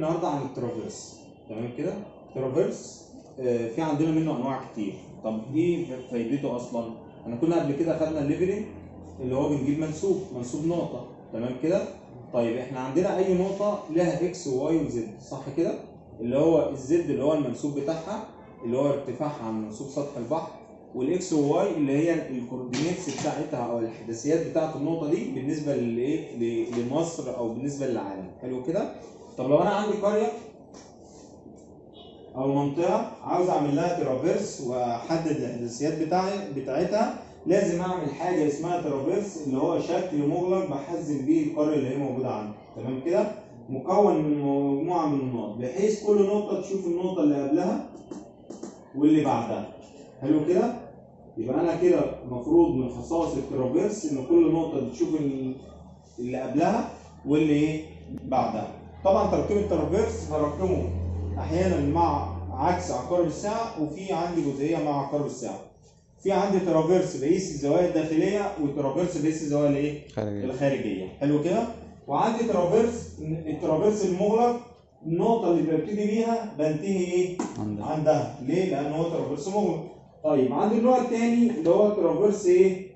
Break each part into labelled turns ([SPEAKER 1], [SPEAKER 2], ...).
[SPEAKER 1] النهارده عن الترافيرس تمام كده الترافيرس آه، في عندنا منه انواع كتير طب ايه فايدته اصلا احنا كنا قبل كده خدنا الليفلنج اللي هو بنجيب منسوب منسوب نقطه تمام كده طيب احنا عندنا اي نقطه لها اكس وواي وزد صح كده اللي هو الزد اللي هو المنسوب بتاعها اللي هو ارتفاعها عن منسوب سطح البحر والاكس والواي اللي هي الكوردينيتس بتاعتها او الاحداثيات بتاعت النقطه دي بالنسبه للايه ل- لمصر او بالنسبه للعالم حلو كده طب لو انا عندي قريه او منطقه عاوز اعمل لها ترافيرس واحدد الاحداثيات بتاعي بتاعتها لازم اعمل حاجه اسمها ترافيرس اللي هو شكل مغلق بحزم بيه القريه اللي هي موجوده عندي تمام كده مكون من مجموعه من النقط بحيث كل نقطه تشوف النقطه اللي قبلها واللي بعدها حلو كده يبقى انا كده المفروض من خصائص الترافيرس ان كل نقطه بتشوف ال- اللي قبلها واللي ايه بعدها طبعا تركيب الترافيرس هركبه احيانا مع عكس عقارب الساعه وفي عندي جزئيه مع عقارب الساعه في عندي ترافيرس بقيس الزوايا الداخليه وترافيرس بقيس الزوايا الايه
[SPEAKER 2] خارجية
[SPEAKER 1] الخارجيه حلو كده وعندي ترافيرس الترافيرس المغلق النقطه اللي ببتدي بيها بنتهي ايه
[SPEAKER 2] عندك
[SPEAKER 1] عندها ليه؟ لأن هو ترافيرس مغلق. طيب عندي النوع الثاني اللي هو ترافيرس إيه؟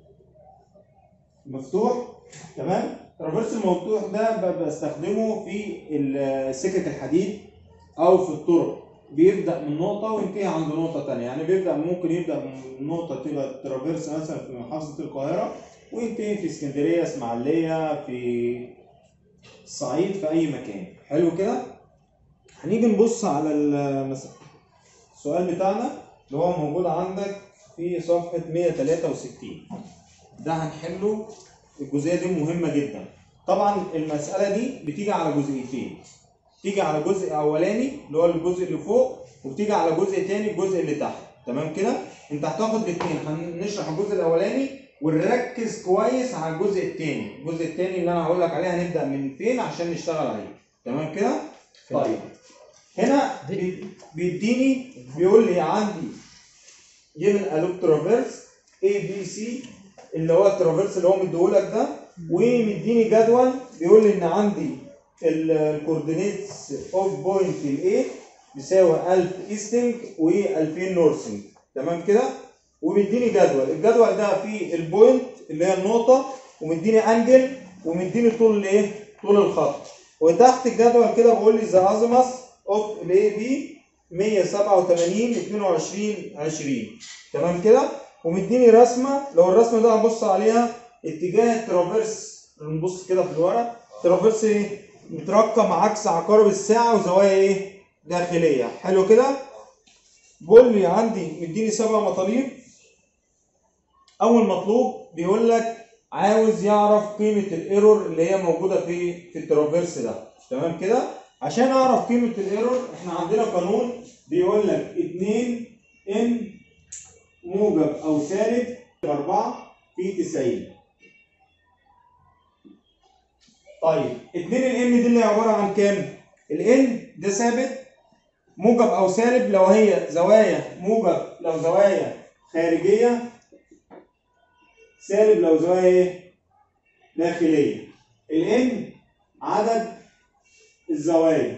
[SPEAKER 1] مفتوح تمام؟ الترافيرس المفتوح ده ب- بستخدمه في ال- سكك الحديد أو في الطرق. بيبدأ من نقطة وينتهي عند نقطة تانية، يعني بيبدأ ممكن يبدأ من نقطة تبقى ترافيرس مثلا في محافظة القاهرة وينتهي في اسكندرية، اسماعيلية، في الصعيد في أي مكان. حلو كده؟ هنيجي نبص على المس- السؤال بتاعنا اللي هو موجود عندك في صفحة 163 ده هنحله الجزئية دي مهمة جدا طبعا المسألة دي بتيجي على جزئيتين تيجي على جزء أولاني اللي هو الجزء اللي فوق وبتيجي على جزء تاني الجزء اللي تحت تمام كده انت هتاخد الاثنين هنشرح الجزء الأولاني ونركز كويس على الجزء التاني الجزء التاني اللي انا هقول لك عليه هنبدأ من فين عشان نشتغل عليه تمام كده طيب هنا بي- بيديني بيقول لي عندي جيفن الوب ترافيرس اي بي سي اللي هو الترافيرس اللي هو مديهولك ده ومديني جدول بيقول لي ان عندي الكوردينيتس اوف بوينت الاي بيساوي 1000 ايستنج و2000 نورثنج تمام كده ومديني جدول الجدول ده فيه البوينت اللي هي النقطه ومديني انجل ومديني طول الايه طول الخط وتحت الجدول كده بيقول لي ذا ازمس اوف الاي بي 187 22 20 تمام كده ومديني رسمه لو الرسمه ده هبص عليها اتجاه الترافيرس نبص كده في الورق ترافيرس ايه مترقم عكس عقارب الساعه وزوايا ايه داخليه حلو كده بيقول لي عندي مديني سبع مطالب اول مطلوب بيقول لك عاوز يعرف قيمه الايرور اللي هي موجوده في في الترافيرس ده تمام كده عشان اعرف قيمه الايرور احنا عندنا قانون بيقول لك 2 ان موجب او سالب 4 في 90 طيب 2 الان دي اللي عباره عن كام الان ده ثابت موجب او سالب لو هي زوايا موجب لو زوايا خارجيه سالب لو زوايا ايه داخليه الان عدد الزوايا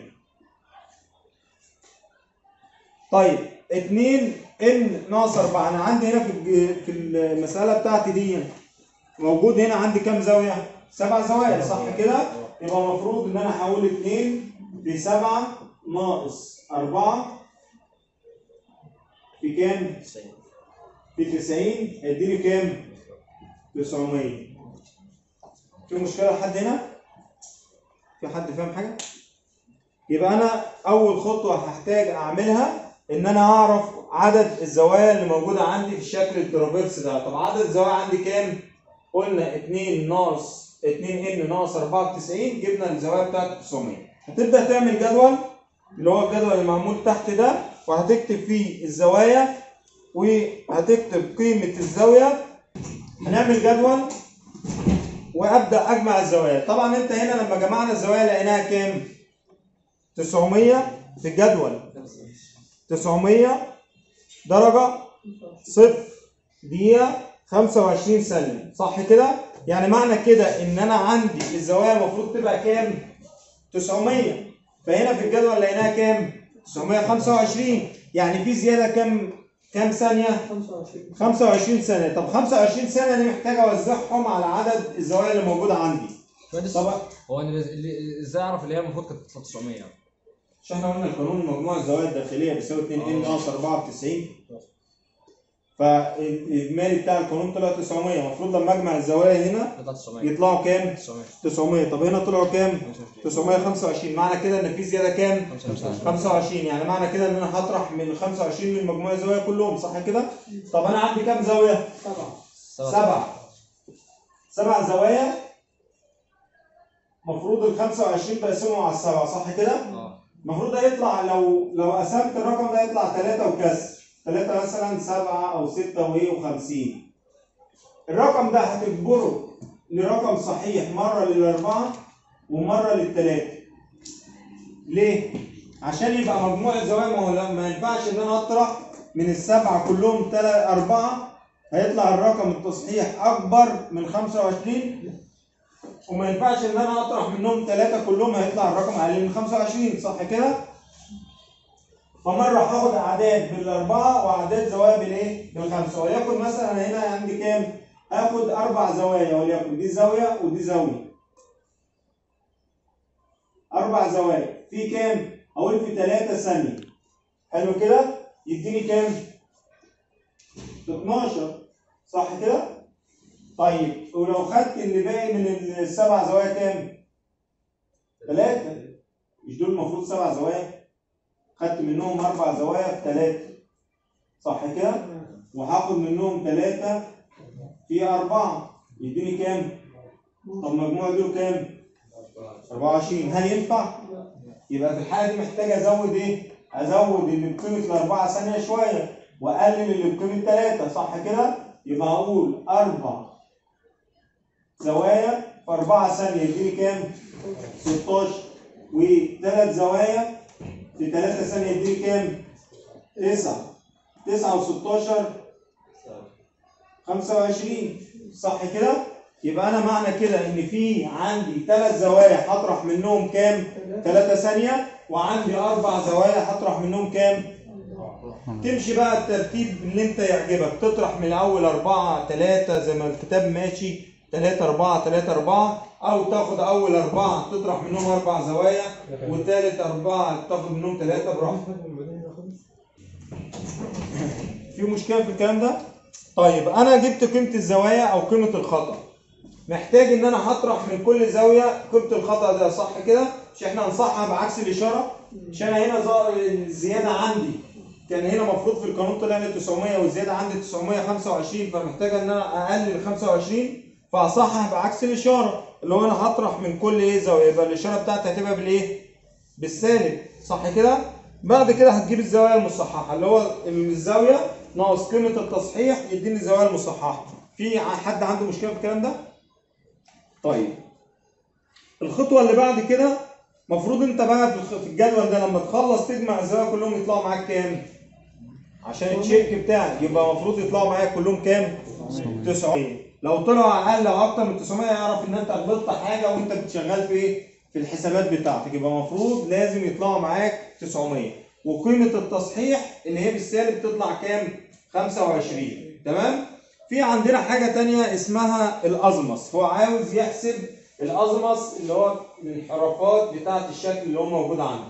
[SPEAKER 1] طيب 2 ان ناقص 4 انا عندي هنا في الج- في المساله بتاعتي دي موجود هنا عندي كام زاويه؟ سبع زوايا صح كده؟ يبقى المفروض ان انا احول 2 في 7 ناقص 4 في كام؟ في 90 هيديني كام؟ 900 في مشكله لحد هنا؟ في حد فاهم حاجه؟ يبقى انا اول خطوه هحتاج اعملها ان انا اعرف عدد الزوايا اللي موجوده عندي في شكل الترابيرس ده طب عدد الزوايا عندي كام قلنا 2 ناقص 2 ان ناقص 94 جبنا الزوايا بتاعت 900 هتبدا تعمل جدول اللي هو الجدول اللي معمول تحت ده وهتكتب فيه الزوايا وهتكتب قيمه الزاويه هنعمل جدول وابدا اجمع الزوايا طبعا انت هنا لما جمعنا الزوايا لقيناها كام 900 في الجدول 900 درجة صفر دقيقة 25 ثانية صح كده؟ يعني معنى كده إن أنا عندي الزوايا المفروض تبقى كام؟ 900 فهنا في الجدول لقيناها كام 925 يعني في زياده كام كام ثانيه
[SPEAKER 2] 25
[SPEAKER 1] 25 ثانيه طب 25 ثانيه دي محتاج اوزعهم على عدد الزوايا اللي موجوده عندي
[SPEAKER 3] باشمهندس
[SPEAKER 1] طبعا
[SPEAKER 3] هو انا اللي- ازاي اعرف اللي هي المفروض كانت تطلع 900 يعني
[SPEAKER 1] مش احنا قلنا القانون مجموع الزوايا الداخليه بيساوي 2 ان ناقص 4 في 90 فالاجمالي بتاع القانون طلع 900 المفروض لما اجمع الزوايا هنا
[SPEAKER 3] تطلع 900
[SPEAKER 1] يطلعوا كام
[SPEAKER 3] 900
[SPEAKER 1] 900 طب هنا طلعوا كام
[SPEAKER 3] 25
[SPEAKER 1] 925 معنى كده ان في زياده كام
[SPEAKER 3] 25
[SPEAKER 1] 25 يعني معنى كده ان انا هطرح من 25 من مجموع الزوايا كلهم صح كده طب انا عندي كام زاويه
[SPEAKER 2] سبعة
[SPEAKER 1] سبع سبع زوايا المفروض ال 25 بقسمهم على السبعه صح كده
[SPEAKER 3] اه
[SPEAKER 1] المفروض ده يطلع لو لو قسمت الرقم ده يطلع 3 وكسر 3 مثلا 7 او 6 وايه و50 الرقم ده هتجبره لرقم صحيح مره للاربعه ومره للثلاثه ليه؟ عشان يبقى مجموع الزوايا ما هو لا- ما ينفعش ان انا اطرح من السبعه كلهم تلا اربعه هيطلع الرقم التصحيح اكبر من 25 وما ينفعش ان انا اطرح منهم ثلاثه كلهم هيطلع الرقم اقل من 25 صح كده؟ فمره هاخد اعداد بالاربعه واعداد زوايا بالايه؟ بالخمسه وليكن مثلا أنا هنا عندي كام؟ هاخد اربع زوايا وليكن دي زاويه ودي زاويه. اربع زوايا في كام؟ اقول في 3 ثانيه. حلو كده؟ يديني كام؟ 12 صح كده؟ طيب ولو خدت اللي باقي من السبع زوايا كام؟ ثلاثة مش دول المفروض سبع زوايا؟ خدت منهم أربع زوايا في ثلاثة صح كده؟ وهاخد منهم ثلاثة في أربعة يديني كام؟ طب مجموع دول كام؟ 24 هل ينفع؟ يبقى في الحالة دي محتاج أزود إيه؟ أزود اللي بقيمة الأربعة ثانية شوية وأقلل اللي بقيمة ثلاثة صح كده؟ يبقى أقول أربع زوايا في أربعة ثانية يديني كام؟ 16 وثلاث زوايا في ثلاثة ثانية يديني كام؟ 9 9 و16 25 صح كده؟ يبقى أنا معنى كده إن في عندي ثلاث زوايا هطرح منهم كام؟ 3 ثانية وعندي أربع زوايا هطرح منهم كام؟ تمشي بقى الترتيب اللي أنت يعجبك تطرح من الأول أربعة ثلاثة زي ما الكتاب ماشي ثلاثة أربعة ثلاثة أربعة أو تاخد أول أربعة تطرح منهم أربع زوايا وثالث أربعة تاخد منهم ثلاثة براحتك في مشكلة في الكلام ده؟ طيب أنا جبت قيمة الزوايا أو قيمة الخطأ محتاج إن أنا هطرح من كل زاوية قيمة الخطأ ده صح كده؟ مش إحنا هنصحها بعكس الإشارة؟ مش أنا هنا ظهر الزيادة عندي كان هنا المفروض في القانون طلع لي 900 والزيادة عندي 925 فمحتاج إن أنا أقلل 25 فهصحح بعكس الإشارة اللي هو أنا هطرح من كل إيه زاوية يبقى الإشارة بتاعتي هتبقى بالإيه؟ بالسالب صح كده؟ بعد كده هتجيب الزوايا المصححة اللي هو الزاوية ناقص قيمة التصحيح يديني الزوايا المصححة في ع- حد عنده مشكلة في الكلام ده؟ طيب الخطوة اللي بعد كده المفروض انت بقى في الخ- في الجدول ده لما تخلص تجمع الزوايا كلهم يطلعوا معاك كام؟ عشان التشيك بتاعك يبقى المفروض يطلعوا معاك كلهم كام؟ 900 لو طلعوا اقل او اكتر من 900 يعرف ان انت غلطت حاجه وانت بتشغل في ايه؟ في الحسابات بتاعتك يبقى المفروض لازم يطلعوا معاك 900 وقيمه التصحيح اللي هي بالسالب تطلع كام؟ 25 تمام؟ في عندنا حاجه تانية اسمها الازمس هو عاوز يحسب الازمس اللي هو الانحرافات بتاعه الشكل اللي هو موجود عندك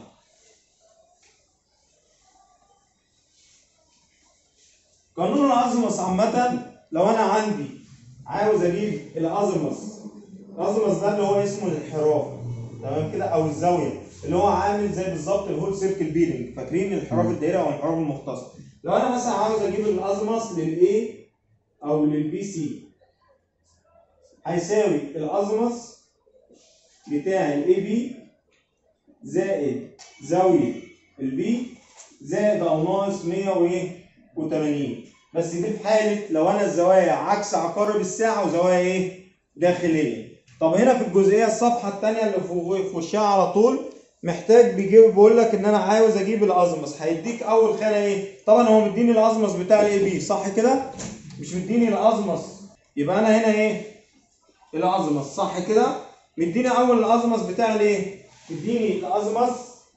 [SPEAKER 1] قانون الازمس عامة لو انا عندي عاوز اجيب الازمس الازمس ده اللي هو اسمه الانحراف تمام كده او الزاويه اللي هو عامل زي بالظبط الهول سيركل بيلينج فاكرين الانحراف الدائري او الانحراف المختصر لو انا مثلا عاوز اجيب الازمس للاي او للبي سي هيساوي الازمس بتاع الاي بي زائد زاويه البي زائد او ناقص 100 وايه و80 بس دي في حاله لو انا الزوايا عكس عقارب الساعه وزوايا ايه داخليه طب هنا في الجزئيه الصفحه الثانيه اللي في في وشها على طول محتاج بيجيب بيقول لك ان انا عاوز اجيب الازمس هيديك اول خانه ايه طبعا هو مديني الازمس بتاع الاي بي صح كده مش مديني الازمس يبقى انا هنا ايه الازمس صح كده مديني اول الازمس بتاع الايه مديني الازمس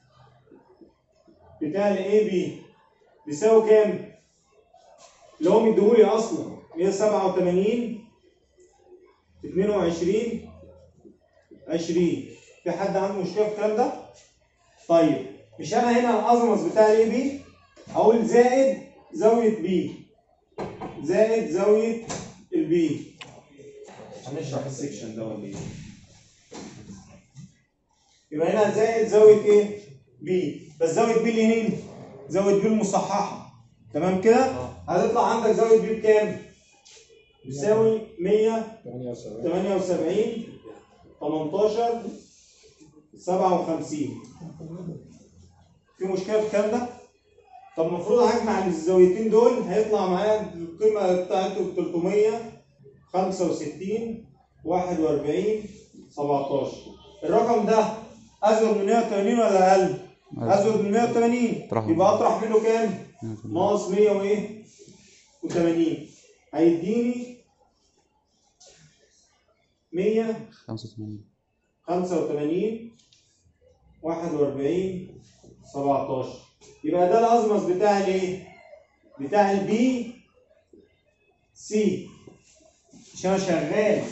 [SPEAKER 1] بتاع الاي بي بيساوي كام؟ اللي هو مديهولي اصلا 187 22 20 في حد عنده مشكله في الكلام ده؟ طيب مش انا هنا الازمس بتاع الاي بي اقول زائد زاويه بي زائد زاويه البي هنشرح السكشن ده ولا ايه؟ يبقى هنا زائد زاويه ايه؟ بي بس زاويه بي اللي هنا زاويه بي المصححه تمام كده؟ هتطلع عندك زاويه بي بكام؟ بتساوي 178 18 57 في مشكله في الكلام ده؟ طب المفروض هجمع الزاويتين دول هيطلع معايا القيمه بتاعته 365 41 17 الرقم ده ازود من 180 ولا اقل؟ ازود من 180
[SPEAKER 2] اطرحه.
[SPEAKER 1] يبقى اطرح منه كام؟ ناقص 100 وايه؟ و80 هيديني 100
[SPEAKER 2] 85
[SPEAKER 1] 85 41 17 يبقى ده الازمس بتاع الايه؟ بتاع البي سي عشان أنا شغال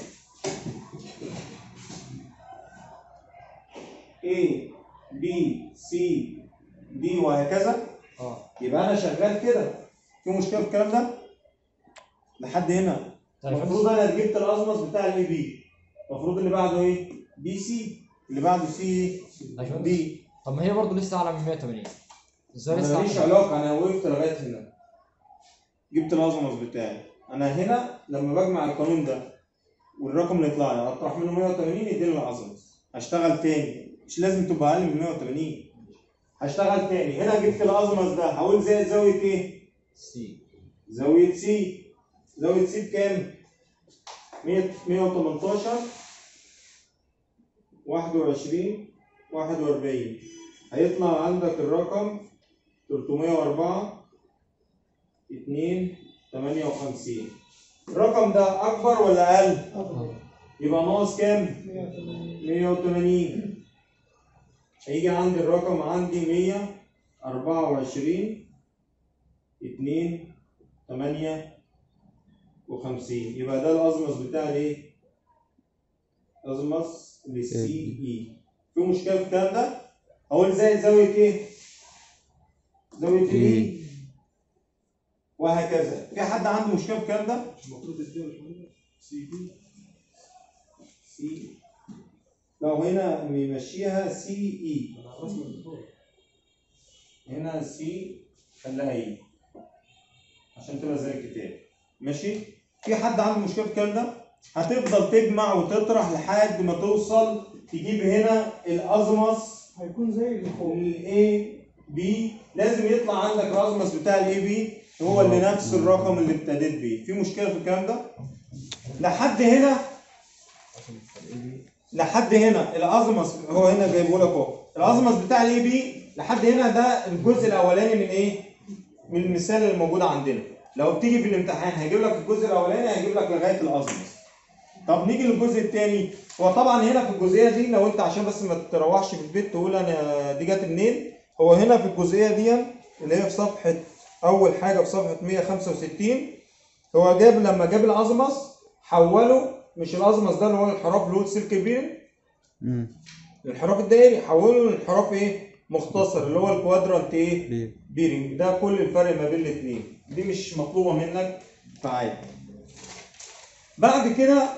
[SPEAKER 1] A B C D وهكذا
[SPEAKER 3] اه
[SPEAKER 1] يبقى انا شغال كده في مشكله في الكلام ده لحد هنا
[SPEAKER 3] طيب
[SPEAKER 1] المفروض انا جبت الازمس بتاع الاي بي المفروض اللي بعده ايه بي سي اللي بعده سي
[SPEAKER 3] أيوة.
[SPEAKER 1] دي
[SPEAKER 3] طب ما هي برضه لسه اعلى من 180 ازاي
[SPEAKER 1] انا
[SPEAKER 3] لسه
[SPEAKER 1] ماليش
[SPEAKER 3] اعلى
[SPEAKER 1] علاقه انا وقفت لغايه هنا جبت الازمس بتاعي انا هنا لما بجمع القانون ده والرقم اللي يطلع لي اطرح منه 180 يديني الازمس هشتغل تاني مش لازم تبقى اقل من 180 هشتغل تاني هنا جبت الازمس ده هقول زائد زاويه ايه
[SPEAKER 3] سي
[SPEAKER 1] زاوية سي زاوية سي بكام؟ 100 118 21 41 هيطلع عندك الرقم 304 2 58 الرقم ده أكبر ولا أقل؟ يبقى ناقص كام؟ 180 هيجي عندي الرقم عندي 124 2 8 و50 يبقى ده الازمس بتاع الايه؟ ازمس للسي اي في مشكله في الكلام ده؟ اقول زائد زاويه ايه؟ زاويه الاي وهكذا في حد عنده مشكله في الكلام ده؟
[SPEAKER 4] المفروض الدول سي بي
[SPEAKER 1] سي لو هنا نمشيها سي اي
[SPEAKER 4] رسم الدكتور
[SPEAKER 1] هنا سي خليها اي عشان تبقى زي الكتاب ماشي في حد عنده مشكله في الكلام ده هتفضل تجمع وتطرح لحد ما توصل تجيب هنا الازمس
[SPEAKER 4] هيكون زي اللي فوق
[SPEAKER 1] الاي بي لازم يطلع عندك الازمس بتاع الاي بي هو اللي نفس الرقم اللي ابتديت بيه في مشكله في الكلام ده لحد هنا لحد هنا الازمس هو هنا جايبه لك اهو الازمس بتاع الاي بي لحد هنا ده الجزء الاولاني من ايه من المثال اللي موجود عندنا لو بتيجي في الامتحان هيجيب لك الجزء الاولاني هيجيب لك لغايه الازمس طب نيجي للجزء الثاني هو طبعا هنا في الجزئيه دي لو انت عشان بس ما تروحش في البيت تقول انا دي جت منين هو هنا في الجزئيه دي اللي هي في صفحه اول حاجه في صفحه 165 هو جاب لما جاب الازمس حوله مش الازمس ده اللي هو الانحراف اللي هو السلك البيري
[SPEAKER 2] امم
[SPEAKER 1] الانحراف الدائري حوله لانحراف ايه مختصر اللي هو الكوادرانت ايه
[SPEAKER 2] ليه؟
[SPEAKER 1] بيرنج ده كل الفرق ما بين الاثنين دي مش مطلوبه منك فعادي بعد كده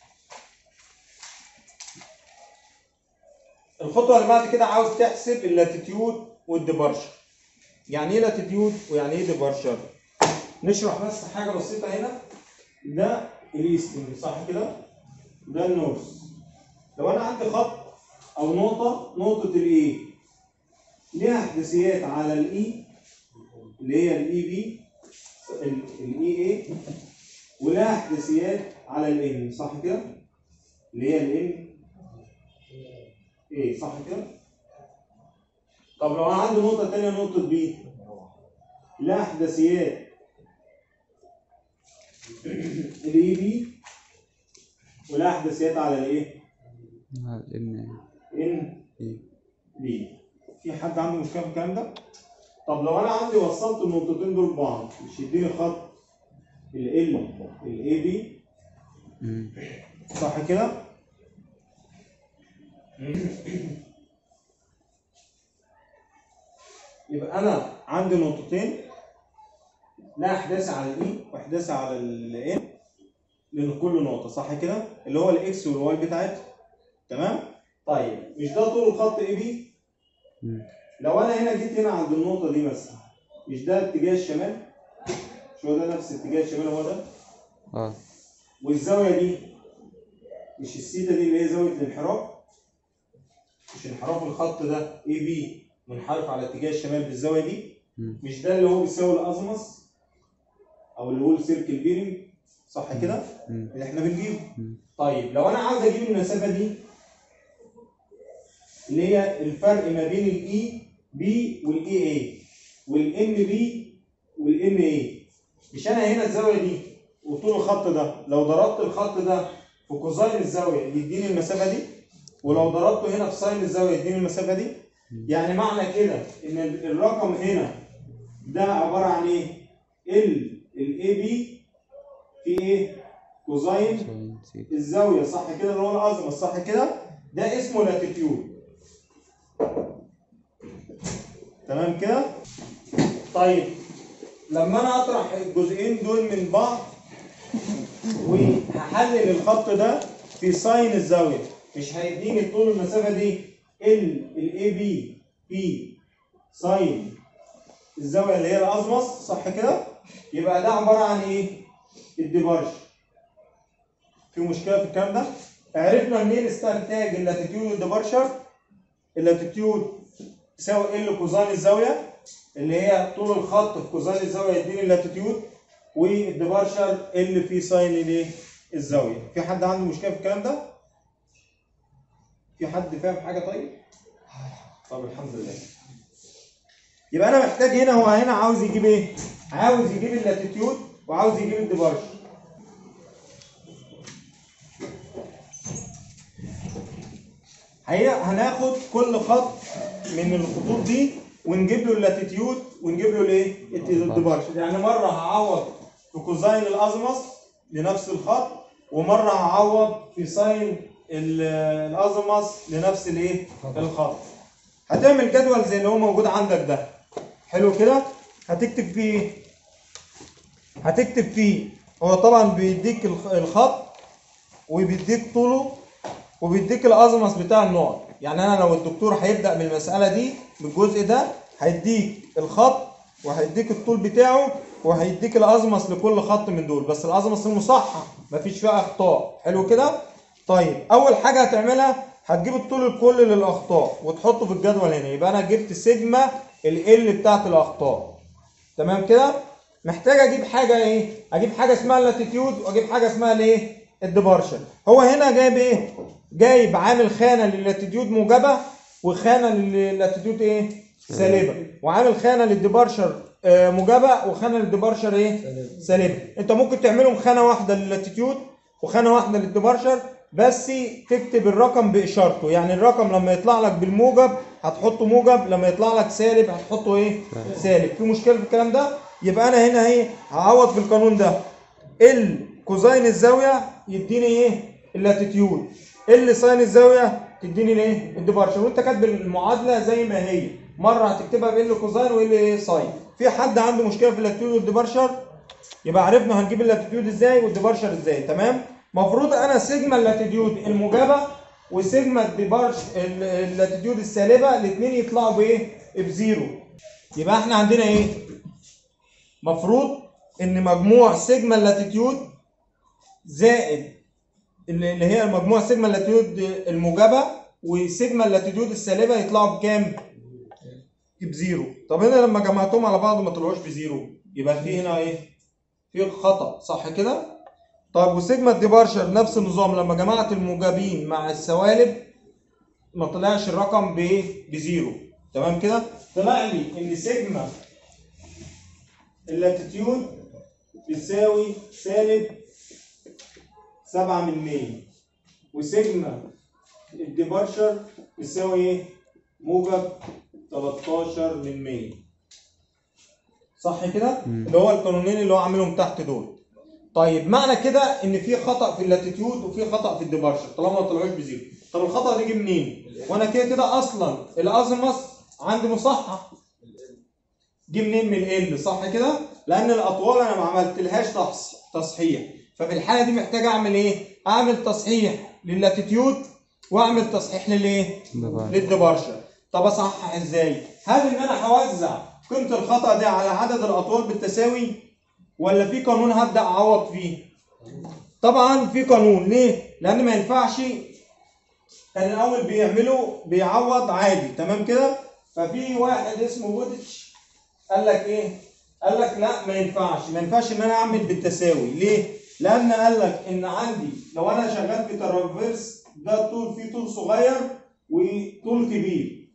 [SPEAKER 1] الخطوه اللي بعد كده عاوز تحسب اللاتيتيود والديبارشر يعني ايه لاتيتيود ويعني ايه ديبارشر نشرح بس حاجه بسيطه هنا ده الايستنج صح كده ده النورث لو انا عندي خط او نقطه نقطه الايه ليها احداثيات على الاي اللي هي الاي بي الاي اي ولها احداثيات على الام صح كده اللي هي الام ايه صح كده طب لو انا عندي نقطه ثانيه نقطه بي لها احداثيات الاي بي ولها احداثيات على الايه
[SPEAKER 2] لان
[SPEAKER 1] ان
[SPEAKER 2] ايه
[SPEAKER 1] بي في حد عنده مشكله في الكلام ده طب لو انا عندي وصلت النقطتين دول ببعض مش يديني خط ال ال ال اي بي
[SPEAKER 2] مم.
[SPEAKER 1] صح كده؟ يبقى انا عندي نقطتين لا احداث على الاي واحداث على الان لكل نقطه صح كده؟ اللي هو الاكس والواي بتاعتها تمام؟ طيب مش ده طول الخط اي بي؟
[SPEAKER 2] مم.
[SPEAKER 1] لو انا هنا جيت هنا عند النقطه دي مثلا مش ده اتجاه الشمال؟ مش هو ده نفس اتجاه الشمال هو ده؟
[SPEAKER 2] اه
[SPEAKER 1] والزاويه دي مش السيتا دي اللي هي زاويه الانحراف مش انحراف الخط ده اي بي منحرف على اتجاه الشمال بالزاويه دي
[SPEAKER 2] مم.
[SPEAKER 1] مش ده اللي هو بيساوي الازمس او اللي هو السيركل بيرنج صح كده
[SPEAKER 2] مم.
[SPEAKER 1] اللي احنا بنجيبه
[SPEAKER 2] مم.
[SPEAKER 1] طيب لو انا عاوز اجيب المسافه دي اللي هي الفرق ما بين الاي بي والاي اي والام بي والام اي مش انا هنا الزاويه دي وطول الخط ده لو ضربت الخط ده في كوزين الزاويه يديني المسافه دي ولو ضربته هنا في ساين الزاويه يديني المسافه دي يعني معنى كده ان ال- الرقم هنا ده عباره عن ايه ال الاي بي في ايه كوزين
[SPEAKER 2] ساين سيتا
[SPEAKER 1] الزاويه صح كده اللي هو الازمه صح كده ده اسمه لاتيتيود تمام كده طيب لما انا اطرح الجزئين دول من بعض وهحلل الخط ده في ساين الزاويه مش هيديني طول المسافه دي ال الاي بي في ساين الزاويه اللي هي الازمس صح كده يبقى ده عباره عن ايه الديبارش في مشكله في الكلام ده عرفنا منين استنتاج اللاتيتيود والديبارشر اللاتيتيود تساوي ال كوزين الزاويه اللي هي طول الخط في كوزين الزاويه يديني اللاتيتيود والديبارشر اللي في ساين الايه الزاويه في حد عنده مشكله في الكلام ده في حد فاهم حاجه طيب طب الحمد لله يبقى انا محتاج هنا هو هنا عاوز يجيب ايه عاوز يجيب اللاتيتيود وعاوز يجيب الديبارشر هي هناخد كل خط من الخطوط دي ونجيب له اللاتيتيود ونجيب له الايه؟ الديبارشر يعني مره هعوض في كوزين الازمس لنفس الخط ومره هعوض في ساين ال- الازمس لنفس الايه؟ الخط هتعمل جدول زي اللي هو موجود عندك ده حلو كده؟ هتكتب فيه ايه؟ هتكتب فيه هو طبعا بيديك الخ- الخط وبيديك طوله وبيديك الازمس بتاع النقط يعني انا لو الدكتور هيبدا من المساله دي بالجزء ده هيديك الخط وهيديك الطول بتاعه وهيديك الازمس لكل خط من دول بس الازمس المصحح مفيش فيها اخطاء حلو كده طيب اول حاجه هتعملها هتجيب الطول الكلي للاخطاء وتحطه في الجدول هنا يبقى انا جبت سيجما ال بتاعت الاخطاء تمام كده محتاج اجيب حاجه ايه اجيب حاجه اسمها اللاتيتيود واجيب حاجه اسمها الايه الديبارشر هو هنا جايب ايه جايب عامل خانه للاتيتيود موجبه وخانه للاتيتيود ايه سالبه وعامل خانه للديبارشر آه، موجبه وخانه للديبارشر ايه سالبه انت ممكن تعملهم خانه واحده للاتيتيود وخانه واحده للديبارشر بس تكتب الرقم باشارته يعني الرقم لما يطلع لك بالموجب هتحطه موجب لما يطلع لك سالب هتحطه ايه سالب في مشكله في الكلام ده يبقى انا هنا ايه هعوض في القانون ده ال كوزين الزاويه يديني ايه اللاتيتيود ال ساين الزاويه تديني الايه الديبارشر وانت كاتب المعادله زي ما هي مره هتكتبها بال كوزين وال ايه ساين في حد عنده مشكله في اللاتيتيود والديبارشر يبقى عرفنا هنجيب اللاتيتيود ازاي والديبارشر ازاي تمام مفروض انا سيجما اللاتيتيود الموجبه وسيجما الديبارش ال- اللاتيتيود السالبه الاثنين يطلعوا بايه بزيرو يبقى احنا عندنا ايه مفروض ان مجموع سيجما اللاتيتيود زائد اللي اللي هي المجموع سيجما اللاتيتيود الموجبه وسيجما اللاتيتيود السالبه يطلعوا بكام؟ بزيرو طب هنا لما جمعتهم على بعض ما طلعوش بزيرو يبقى في هنا ايه؟ في خطأ صح كده؟ طيب وسيجما الديبارشر نفس النظام لما جمعت الموجبين مع السوالب ما طلعش الرقم بايه؟ بزيرو تمام كده؟ طلع لي ان سيجما اللاتيتيود بتساوي سالب سبعة من مية وسيجما الديبارشر بتساوي ايه؟ موجب 13 من 100 صح كده
[SPEAKER 2] مم.
[SPEAKER 1] اللي هو القانونين اللي هو عاملهم تحت دول طيب معنى كده ان في خطا في اللاتيتيود وفي خطا في الديبارشر طالما ما طلعوش بزيرو طب الخطا ده جه منين وانا كده كده اصلا الازمس عندي مصحح جه منين من ال صح كده لان الاطوال انا ما عملتلهاش تص- تصحيح ففي الحاله دي محتاج اعمل ايه اعمل تصحيح لللاتيتيود واعمل تصحيح للايه
[SPEAKER 2] ديبارشر.
[SPEAKER 1] للديبارشر طب اصحح ازاي هل ان انا هوزع قيمه الخطا ده على عدد الاطوال بالتساوي ولا في قانون هبدا اعوض فيه طبعا في قانون ليه لان ما ينفعش كان الاول بيعملوا بيعوض عادي تمام كده ففي واحد اسمه بوديتش قال لك ايه قال لك لا ما ينفعش ما ينفعش ان انا اعمل بالتساوي ليه لان قال لك ان عندي لو انا شغال في ترافيرس ده الطول فيه طول صغير وطول كبير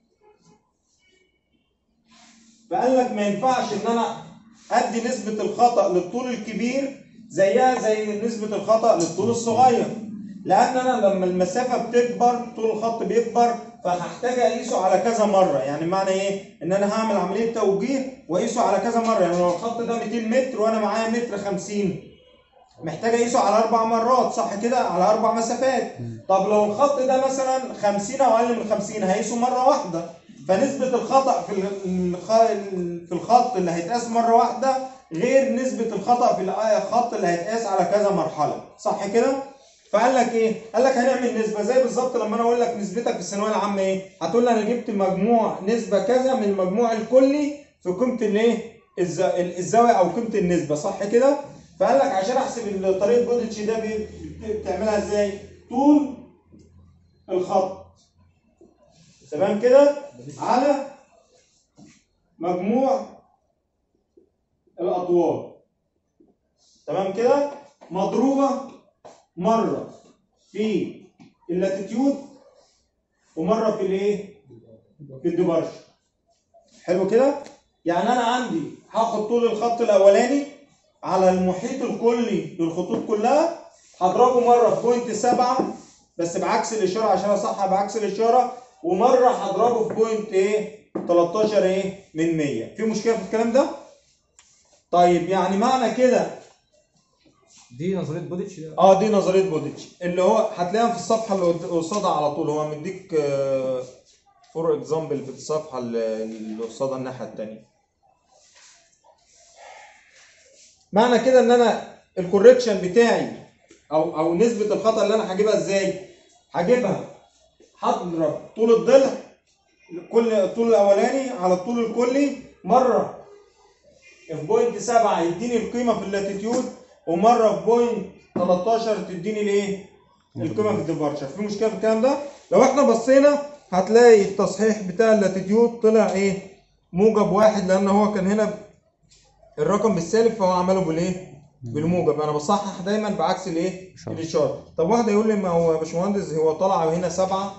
[SPEAKER 1] فقال لك ما ينفعش ان انا ادي نسبة الخطأ للطول الكبير زيها زي نسبة الخطأ للطول الصغير لان انا لما المسافة بتكبر طول الخط بيكبر فهحتاج اقيسه على كذا مرة يعني معنى ايه ان انا هعمل عملية توجيه واقيسه على كذا مرة يعني لو الخط ده 200 متر وانا معايا متر 50 محتاج اقيسه على اربع مرات صح كده على اربع مسافات طب لو الخط ده مثلا 50 او اقل من 50 هقيسه مره واحده فنسبه الخطا في الخ- في الخط اللي هيتقاس مره واحده غير نسبه الخطا في الخط اللي هيتقاس على كذا مرحله صح كده فقال لك ايه قال لك هنعمل نسبه زي بالظبط لما انا اقول لك نسبتك في الثانويه العامه ايه هتقول لي انا جبت مجموع نسبه كذا من المجموع الكلي في قيمه الايه الز- الزاويه او قيمه النسبه صح كده فقال لك عشان احسب طريقه بوديتش ده بي- بتعملها ازاي طول الخط تمام كده على مجموع الاطوال تمام كده مضروبه مره في اللاتيتيود ومره في الايه في الديبارشر حلو كده يعني انا عندي هاخد طول الخط الاولاني على المحيط الكلي للخطوط كلها هضربه مره في بوينت سبعة بس بعكس الاشاره عشان اصحح بعكس الاشاره ومره هضربه في بوينت ايه 13 ايه من 100 في مشكله في الكلام ده طيب يعني معنى كده
[SPEAKER 3] دي نظريه بوديتش ده
[SPEAKER 1] اه دي نظريه بوديتش اللي هو هتلاقيها في الصفحه اللي قد- قصادها على طول هو مديك فور اكزامبل في الصفحه اللي اللي قصادها الناحيه الثانيه معنى كده ان انا الكوريكشن بتاعي او او نسبه الخطا اللي انا هجيبها ازاي هجيبها هضرب طول الضلع كل الطول الاولاني على الطول الكلي مره في بوينت 7 يديني القيمه في اللاتيتيود ومره في بوينت 13 تديني الايه القيمه في الديبارشر في مشكله في الكلام ده لو احنا بصينا هتلاقي التصحيح بتاع اللاتيتيود طلع ايه موجب واحد لان هو كان هنا الرقم بالسالب فهو عمله بالايه بالموجب انا بصحح دايما بعكس الايه
[SPEAKER 2] إشارة.
[SPEAKER 1] الاشاره طب واحد يقول لي ما هو يا باشمهندس هو طلع هنا سبعة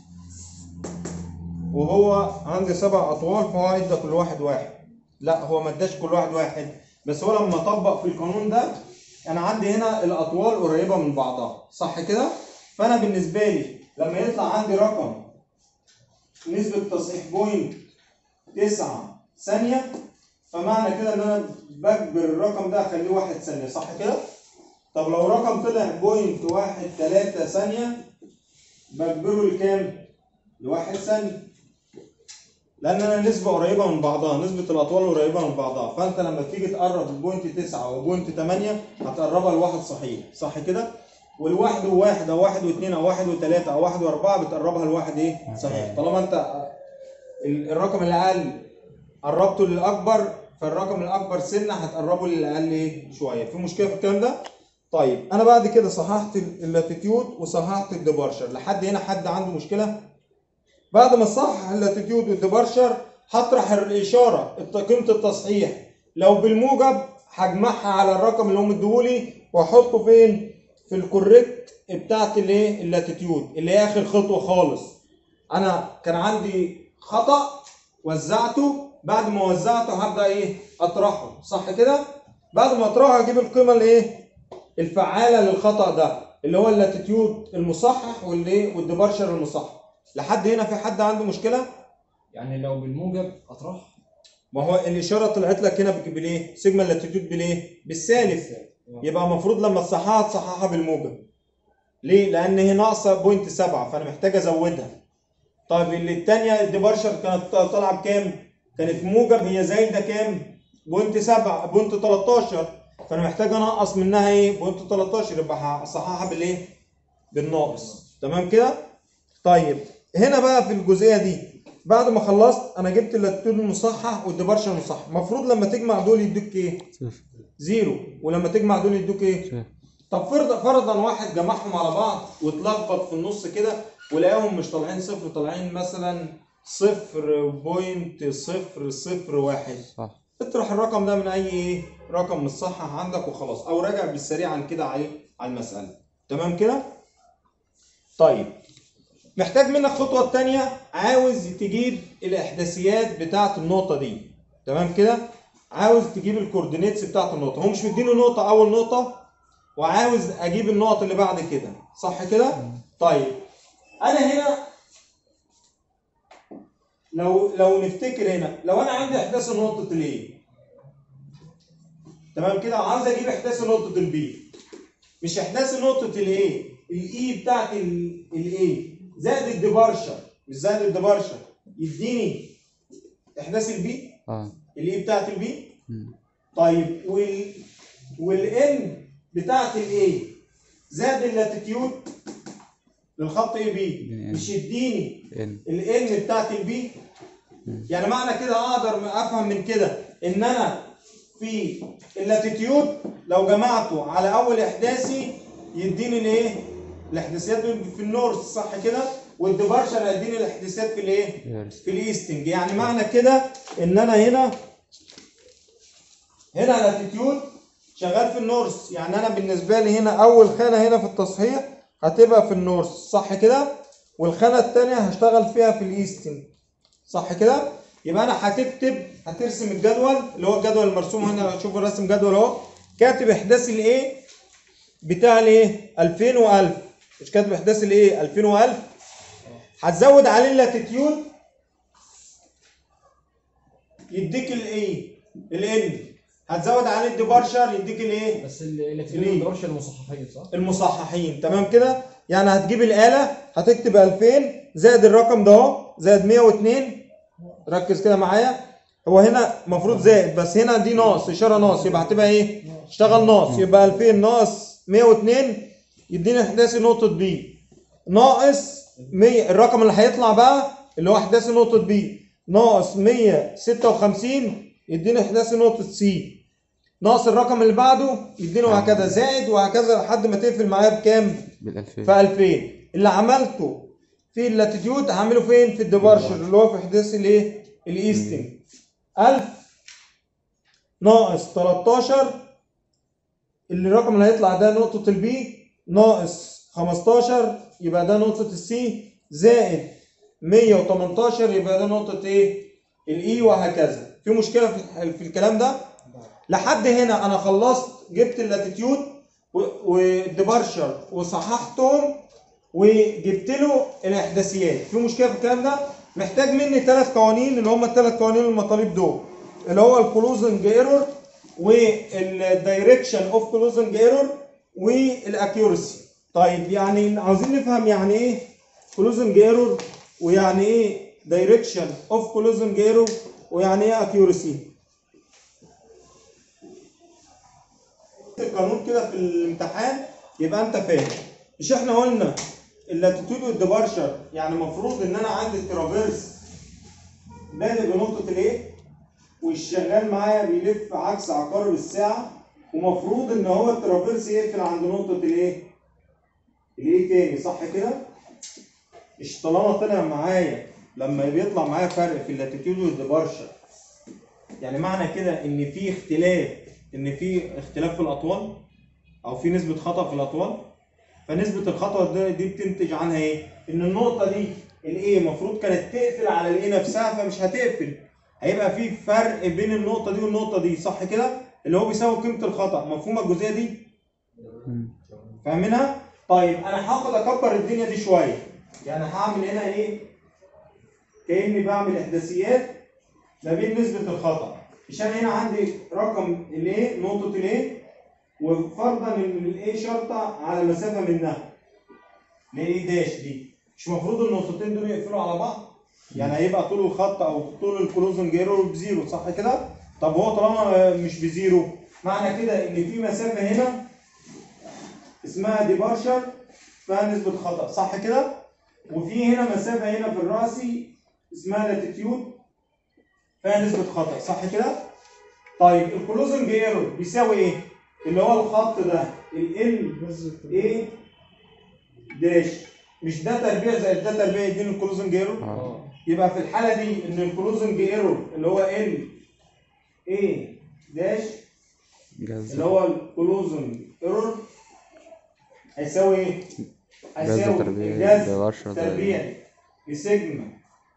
[SPEAKER 1] وهو عندي سبع اطوال فهو ادى كل واحد واحد لا هو ما اداش كل واحد واحد بس هو لما طبق في القانون ده انا عندي هنا الاطوال قريبه من بعضها صح كده فانا بالنسبه لي لما يطلع عندي رقم نسبه تصحيح بوينت 9 ثانيه فمعنى كده ان انا بجبر الرقم ده اخليه واحد ثانيه صح كده طب لو رقم طلع بوينت واحد تلاتة ثانيه بجبره لكام لواحد ثانيه لان انا نسبه قريبه من بعضها نسبه الاطوال قريبه من بعضها فانت لما تيجي تقرب البوينت 9 وبوينت 8 هتقربها لواحد صحيح صح كده والواحد وواحد او واحد واثنين او واحد وثلاثه او واحد واربعه بتقربها لواحد ايه صحيح طالما انت ال- الرقم الاقل قربته للاكبر فالرقم الاكبر سنه هتقربه للاقل ايه شويه في مشكله في الكلام ده طيب انا بعد كده صححت اللاتيتيود وصححت الديبارشر لحد هنا حد عنده مشكله بعد ما صحح اللاتيتيود والديبارشر هطرح الاشاره الت- قيمه التصحيح لو بالموجب هجمعها على الرقم اللي هم ادوهولي واحطه فين في الكوريكت بتاعت الايه اللاتيتيود اللي هي اخر خطوه خالص انا كان عندي خطا وزعته بعد ما وزعته هبدا ايه اطرحه صح كده بعد ما اطرحه اجيب القيمه الايه الفعاله للخطا ده اللي هو اللاتيتيود المصحح والايه والديبارشر المصحح لحد هنا في حد عنده مشكله
[SPEAKER 3] يعني لو بالموجب اطرح
[SPEAKER 1] ما هو الاشاره طلعت لك هنا بك- بالايه سيجما اللاتيتيود بالايه بالسالب يبقى المفروض لما تصححها تصححها بالموجب ليه لان هي ناقصه بوينت 7 فانا محتاج ازودها طيب اللي الثانيه الديبارشر كانت طالعه بكام كانت موجب هي زايده كام بوينت 7 بوينت 13 فانا محتاج انقص منها ايه بوينت 13 يبقى هصححها بالايه بالناقص تمام كده طيب هنا بقى في الجزئيه دي بعد ما خلصت انا جبت اللاتيتيود المصحح والديبارشر المصحح المفروض لما تجمع دول يدوك ايه
[SPEAKER 2] صفر
[SPEAKER 1] زيرو ولما تجمع دول يدوك ايه
[SPEAKER 2] صفر
[SPEAKER 1] طب فرض فرضا واحد جمعهم على بعض واتلخبط في النص كده ولقاهم مش طالعين صفر طالعين مثلا صفر بوينت صفر صفر واحد
[SPEAKER 2] صح
[SPEAKER 1] اطرح الرقم ده من اي ايه رقم مصحح عندك وخلاص او راجع بالسريع عن كده عليه على المساله تمام كده طيب محتاج منك خطوه الثانيه عاوز تجيب الاحداثيات بتاعه النقطه دي تمام كده عاوز تجيب الكوردينيتس بتاعه النقطه هو مش مديني نقطه اول نقطه وعاوز اجيب النقط اللي بعد كده صح كده طيب انا هنا لو لو نفتكر هنا لو انا عندي احداث نقطه الايه تمام كده وعاوز اجيب احداث نقطه البي مش احداث نقطه الايه الاي بتاعت الايه زائد الديبارشر مش زائد الديبارشر يديني احداث البي
[SPEAKER 2] اه
[SPEAKER 1] الاي بتاعت البي
[SPEAKER 2] مم.
[SPEAKER 1] طيب وال والان بتاعت الايه زائد اللاتيتيود للخط اي بي
[SPEAKER 2] يعني
[SPEAKER 1] مش يديني
[SPEAKER 2] ان
[SPEAKER 1] الان بتاعت البي يعني معنى كده اقدر افهم من كده ان انا في اللاتيتيود لو جمعته على اول احداثي يديني الايه الاحداثيات في النورث صح كده والديبارشر هيديني الاحداثيات في الايه
[SPEAKER 2] يرس
[SPEAKER 1] في الايستنج يعني معنى كده ان انا هنا هنا لاتيتيود شغال في النورث يعني انا بالنسبه لي هنا اول خانه هنا في التصحيح هتبقى في النورث صح كده والخانه الثانيه هشتغل فيها في الايستنج صح كده يبقى انا هتكتب هترسم الجدول اللي هو الجدول المرسوم هنا شوف الرسم جدول اهو كاتب احداث الايه بتاع الايه 2000 و1000 مش كاتب احداث الايه 2000 و1000 هتزود عليه اللاتيتيود يديك الايه الان هتزود عليه الديبارشر يديك الايه
[SPEAKER 3] بس اللي
[SPEAKER 1] ليه؟
[SPEAKER 3] اللي الدرجه المصححين صح؟
[SPEAKER 1] المصححين تمام كده يعني هتجيب الآلة هتكتب 2000 زائد الرقم ده اهو زائد 102 ركز كده معايا هو هنا المفروض زائد بس هنا دي ناقص اشاره ناقص يبقى هتبقى ايه اشتغل ناقص يبقى 2000 ناقص 102 يديني احداثي نقطه بي ناقص 100 الرقم اللي هيطلع بقى اللي هو احداثي نقطه بي ناقص 156 يديني احداثي نقطه سي ناقص الرقم اللي بعده يديني وهكذا زائد وهكذا لحد ما تقفل معايا بكام
[SPEAKER 2] بالألفين
[SPEAKER 1] في 2000 اللي عملته في اللاتيتيود هعمله فين في الديبارشر اللي هو في احداث الايه الايستنج 1000 ناقص 13 اللي الرقم اللي هيطلع ده نقطة البي ناقص 15 يبقى ده نقطة السي زائد 118 يبقى ده نقطة ايه الاي وهكذا في مشكلة في, في الكلام ده لحد هنا انا خلصت جبت اللاتيتيود و- والديبارشر وصححتهم وجبت له الاحداثيات في مشكله في الكلام ده محتاج مني ثلاث قوانين اللي هم الثلاث قوانين المطالب دول اللي هو الكلوزنج ايرور والدايركشن اوف كلوزنج ايرور والاكيورسي طيب يعني عاوزين نفهم يعني ايه كلوزنج ايرور ويعني ايه دايركشن اوف كلوزنج ايرور ويعني ايه اكيورسي القانون كده في الامتحان يبقى انت فاهم مش احنا قلنا اللاتيتيود والديبارشر يعني المفروض ان انا عندي الترافيرس بادئ بنقطه الايه والشغال معايا بيلف عكس عقارب الساعه ومفروض ان هو الترافيرس يقفل عند نقطه الايه الايه تاني صح كده مش طالما طلع معايا لما بيطلع معايا فرق في اللاتيتيود والديبارشر يعني معنى كده ان في اختلاف ان في اختلاف في الاطوال او في نسبه خطا في الاطوال فنسبه الخطا دي, دي بتنتج عنها ايه ان النقطه دي الايه المفروض كانت تقفل على الايه نفسها فمش هتقفل هيبقى في فرق بين النقطه دي والنقطه دي صح كده اللي هو بيساوي قيمه الخطا مفهومه الجزئيه دي فاهمينها طيب انا هاخد اكبر الدنيا دي شويه يعني هعمل هنا ايه كاني بعمل احداثيات ما بين نسبه الخطا عشان هنا عندي رقم الايه نقطه الايه وفرضا ان الايه شرطه على مسافه منها لايه داش دي مش المفروض النقطتين دول يقفلوا على بعض يعني هيبقى طول الخط او طول الكلوزنج ايرور بزيرو صح كده طب هو طالما مش بزيرو معنى كده ان في مسافه هنا اسمها ديبارشر فيها نسبه خطا صح كده وفي هنا مسافه هنا في الراسي اسمها لاتيتيود فيها نسبه خطا صح كده طيب الكلوزنج ايرور بيساوي ايه اللي هو الخط ده ال ايه داش مش ده تربيع زائد ده تربيع يديني الكلوزنج ايرور
[SPEAKER 2] اه
[SPEAKER 3] اه
[SPEAKER 1] يبقى في الحاله دي ان الكلوزنج ايرور اللي هو ال ايه داش اللي
[SPEAKER 2] جذر
[SPEAKER 1] هو الكلوزنج ايرور هيساوي ايه؟
[SPEAKER 2] جذر
[SPEAKER 1] هيساوي
[SPEAKER 2] تربيع
[SPEAKER 1] الجذر
[SPEAKER 2] بورشة
[SPEAKER 1] تربيع لسيجما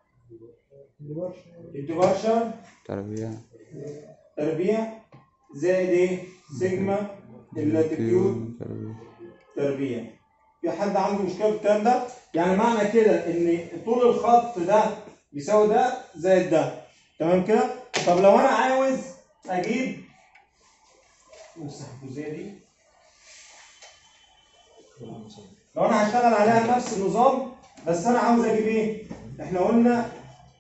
[SPEAKER 1] الدبارشر
[SPEAKER 2] تربيع
[SPEAKER 1] تربيع زائد ايه؟ سيجما اللاتيتيود
[SPEAKER 2] تربيع
[SPEAKER 1] تربيع في حد عنده مشكله في الكلام ده؟ يعني معنى كده ان طول الخط ده بيساوي ده زائد ده تمام كده؟ طب لو انا عاوز اجيب نمسح الجزئيه دي لو انا هشتغل عليها نفس النظام بس انا عاوز اجيب ايه؟ احنا قلنا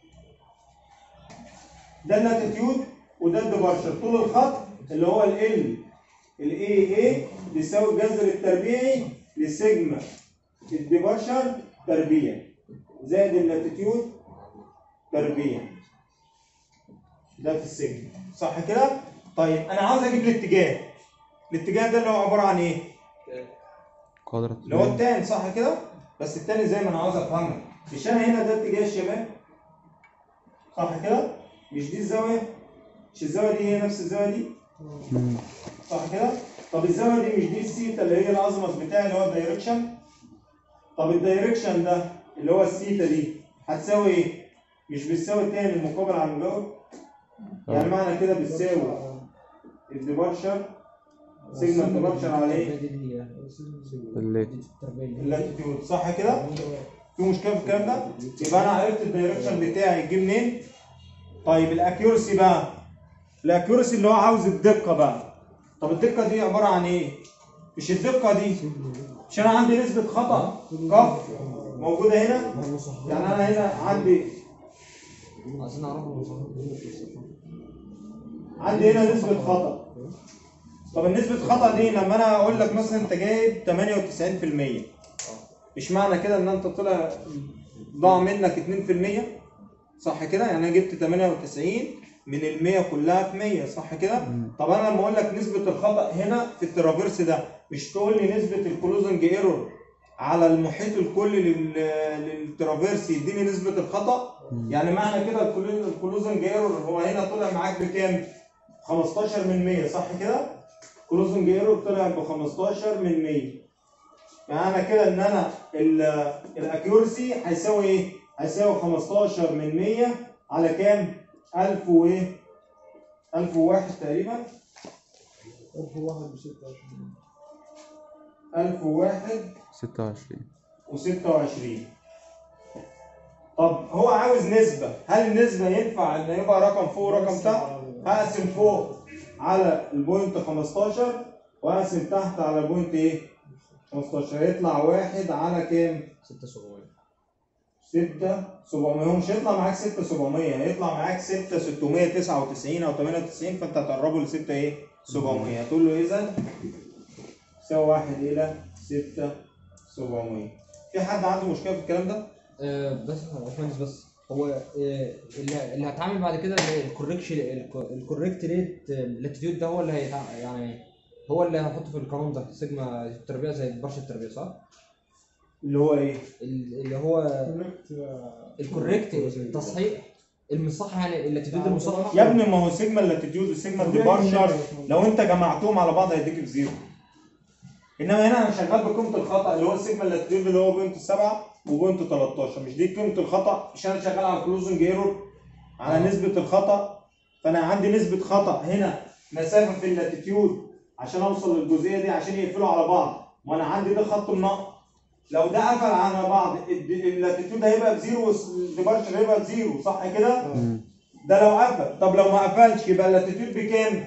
[SPEAKER 1] ده اللاتيتيود وده الديبارشر طول الخط اللي هو ال ال الاي اي بيساوي الجذر التربيعي لسيجما الديبارشر تربيع زائد اللاتيتيود تربيع ده في السيجما صح كده؟ طيب انا عاوز اجيب الاتجاه الاتجاه ده اللي هو عباره عن ايه؟
[SPEAKER 2] قدرة
[SPEAKER 1] اللي هو التان صح كده؟ بس التاني زي ما انا عاوز افهمها مش انا هنا ده اتجاه الشمال صح كده؟ مش دي الزاويه؟ مش الزاويه دي هي نفس الزاويه دي؟
[SPEAKER 2] مم.
[SPEAKER 1] صح كده؟ طب الزاويه دي مش دي السيتا اللي هي الازمط بتاعي اللي هو الدايركشن؟ طب الدايركشن ده اللي هو السيتا دي هتساوي ايه؟ مش بتساوي التاني المقابل على المجاور؟ يعني معنى كده بتساوي الديبارشر سيجما الديبارشر على ايه؟
[SPEAKER 2] اللي
[SPEAKER 1] اللاتيتيود صح كده؟ في مشكله في الكلام ده؟ يبقى انا عرفت الدايركشن بتاعي جه منين؟ طيب الاكيورسي بقى الاكيورسي اللي هو عاوز الدقه بقى طب الدقه دي عباره عن ايه؟ مش الدقه دي مش انا عندي نسبه خطا كف موجوده هنا يعني انا هنا عندي
[SPEAKER 3] عايزين نعرف المواصفات
[SPEAKER 1] عندي هنا نسبه خطا طب النسبه خطا دي لما انا اقول لك مثلا انت جايب 98% مش معنى كده ان انت طلع ضاع منك 2% صح كده يعني انا جبت 98 من ال 100 كلها في 100 صح كده طب انا لما اقول لك نسبه الخطا هنا في الترافيرس ده مش تقول لي نسبه الكلوزنج ايرور على المحيط الكلي لل- للترافيرس يديني نسبه الخطا يعني معنى كده الكلو- الكلوزنج ايرور هو هنا طلع معاك بكام 15 من 100 صح كده كلوزنج ايرور طلع ب 15 من 100 معنى كده ان انا ال- الاكيورسي هيساوي ايه؟ هيساوي 15 من 100 على كام؟ 1000 وايه؟ 1001 تقريبا
[SPEAKER 4] 1001 ب 26
[SPEAKER 1] 1001
[SPEAKER 2] 26
[SPEAKER 1] و26 طب هو عاوز نسبة هل النسبة ينفع ان يبقى رقم فوق ورقم تحت؟ هقسم فوق على البوينت 15 واقسم تحت على البوينت ايه؟ 15 هيطلع واحد على كام؟
[SPEAKER 3] 6700
[SPEAKER 1] 6 700 هو مش هيطلع معاك 6 700 هيطلع معاك 6 699 او 98 فانت هتقربه ل 6 ايه 700 هتقول له اذا يساوي 1 الى 6 700 في حد عنده مشكله في الكلام ده؟
[SPEAKER 3] آه، بس يا باشمهندس بس هو آه، اللي اللي هتعامل بعد كده اللي الكوركشن الكوريكت ريت لاتيتيود ده هو اللي هيتع... يعني هو اللي هحطه في القانون ده سيجما التربيع زي برشا التربيع صح؟
[SPEAKER 1] اللي هو ايه؟
[SPEAKER 3] ال- اللي هو الكوريكت التصحيح المصحح يعني اللاتيتيود المصحح
[SPEAKER 1] يا ابني ما هو سيجما اللاتيتيود وسيجما الديبارشر لو انت جمعتهم على بعض هيديك بزيرو انما هنا انا شغال بقيمه الخطا اللي هو السيجما اللاتيتيود اللي هو بوينت 7 وبوينت 13 مش دي قيمه الخطا مش انا شغال على كلوزنج ايرور على
[SPEAKER 3] آه.
[SPEAKER 1] نسبه الخطا فانا عندي نسبه خطا هنا مسافه في اللاتيتيود عشان اوصل للجزئيه دي عشان يقفلوا على بعض وانا عندي ده خط منقط لو ده قفل على بعض الد- اللاتيتيود هيبقى بزيرو والديبارشر هيبقى بزيرو صح كده؟
[SPEAKER 2] مم.
[SPEAKER 1] ده لو قفل طب لو ما قفلش يبقى اللاتيتيود بكام؟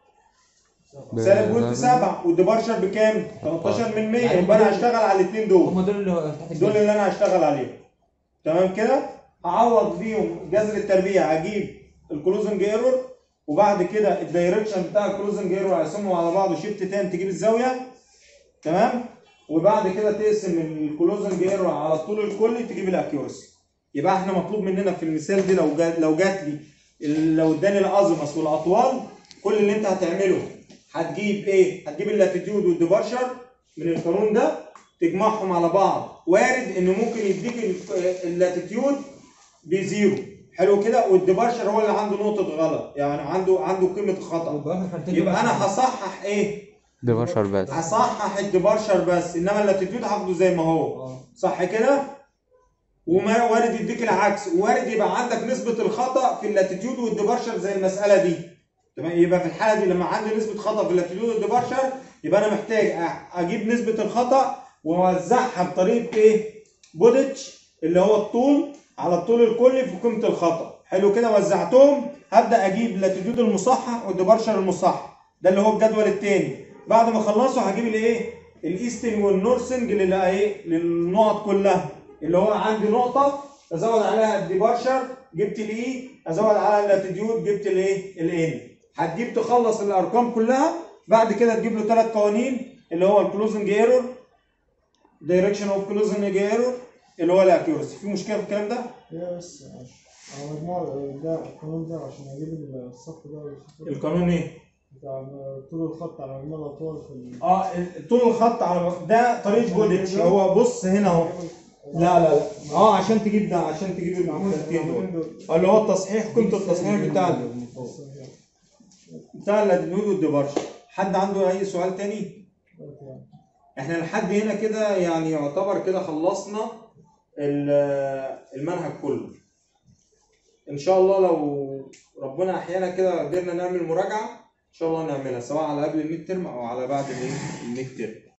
[SPEAKER 1] سالب بوينت 7 والديبارشر بكام؟ 13 من 100
[SPEAKER 3] يعني
[SPEAKER 1] يبقى انا
[SPEAKER 3] دول-
[SPEAKER 1] هشتغل على الاثنين دول
[SPEAKER 3] هم دول اللي تحت
[SPEAKER 1] دول
[SPEAKER 3] الجذر
[SPEAKER 1] اللي انا هشتغل عليهم تمام كده هعوض بيهم جذر التربيع هجيب الكلوزنج ايرور وبعد كده الدايركشن بتاع الكلوزنج ايرور هقسمهم على بعض شيفت تاني تجيب الزاويه تمام وبعد كده تقسم الكلوزنج ايرور على الطول الكلي تجيب الاكيورسي يبقى احنا مطلوب مننا في المثال دي لو جات لو جات لي ال- لو اداني الازمس والاطوال كل اللي انت هتعمله هتجيب ايه؟ هتجيب اللاتيتيود والديبارشر من القانون ده تجمعهم على بعض وارد ان ممكن يديك ال- اللاتيتيود بزيرو حلو كده والديبارشر هو اللي عنده نقطه غلط يعني عنده عنده قيمه خطا
[SPEAKER 3] يبقى اخر حالتين
[SPEAKER 1] يبقى
[SPEAKER 3] دول
[SPEAKER 1] انا
[SPEAKER 3] بس.
[SPEAKER 1] هصحح ايه؟
[SPEAKER 2] ده بشر بس
[SPEAKER 1] هصحح الديبارشر بس انما اللاتيتيود هاخده زي ما هو
[SPEAKER 3] اه
[SPEAKER 1] صح كده؟ وما وارد يديك العكس وارد يبقى عندك نسبة الخطأ في اللاتيتيود والديبارشر زي المسألة دي تمام يبقى في الحالة دي لما عندي نسبة خطأ في اللاتيتيود والديبارشر يبقى أنا محتاج أ- أجيب نسبة الخطأ وأوزعها بطريقة إيه؟ بودتش اللي هو الطول على الطول الكلي في قيمة الخطأ حلو كده وزعتهم هبدأ أجيب اللاتيتيود المصحح والديبارشر المصحح ده اللي هو الجدول الثاني بعد ما اخلصه هجيب الايه الايستنج والنورسنج لل- ايه للنقط كلها اللي هو عندي نقطه ازود عليها الديبارشر جبت الاي ازود عليها اللاتيتيود جبت الايه الان هتجيب تخلص الارقام كلها بعد كده تجيب له ثلاث قوانين اللي هو الكلوزنج ايرور دايركشن اوف كلوزنج ايرور اللي هو الاكيورسي في مشكله في الكلام ده
[SPEAKER 4] هي بس عش- على مجموع ده القانون ده عشان اجيب الصف ده والصف ده
[SPEAKER 1] القانون ايه
[SPEAKER 4] بتاع طول الخط على مجموع الاطوال في ال-
[SPEAKER 1] اه طول الخط على ده طريقه بودتش هو بص هنا اهو لا لا لا اه عشان تجيب ده عشان تجيب الحالتين دول آه، اللي هو التصحيح قيمه التصحيح بتاع ال- بتاع اللاتيتيود والديبارشر حد عنده اي سؤال تاني احنا لحد هنا كده يعني يعتبر كده خلصنا ال- المنهج كله ان شاء الله لو ربنا احيانا كده قدرنا نعمل مراجعه ان شاء الله نعملها سواء على قبل الميد ترم او على بعد الايه الميد ترم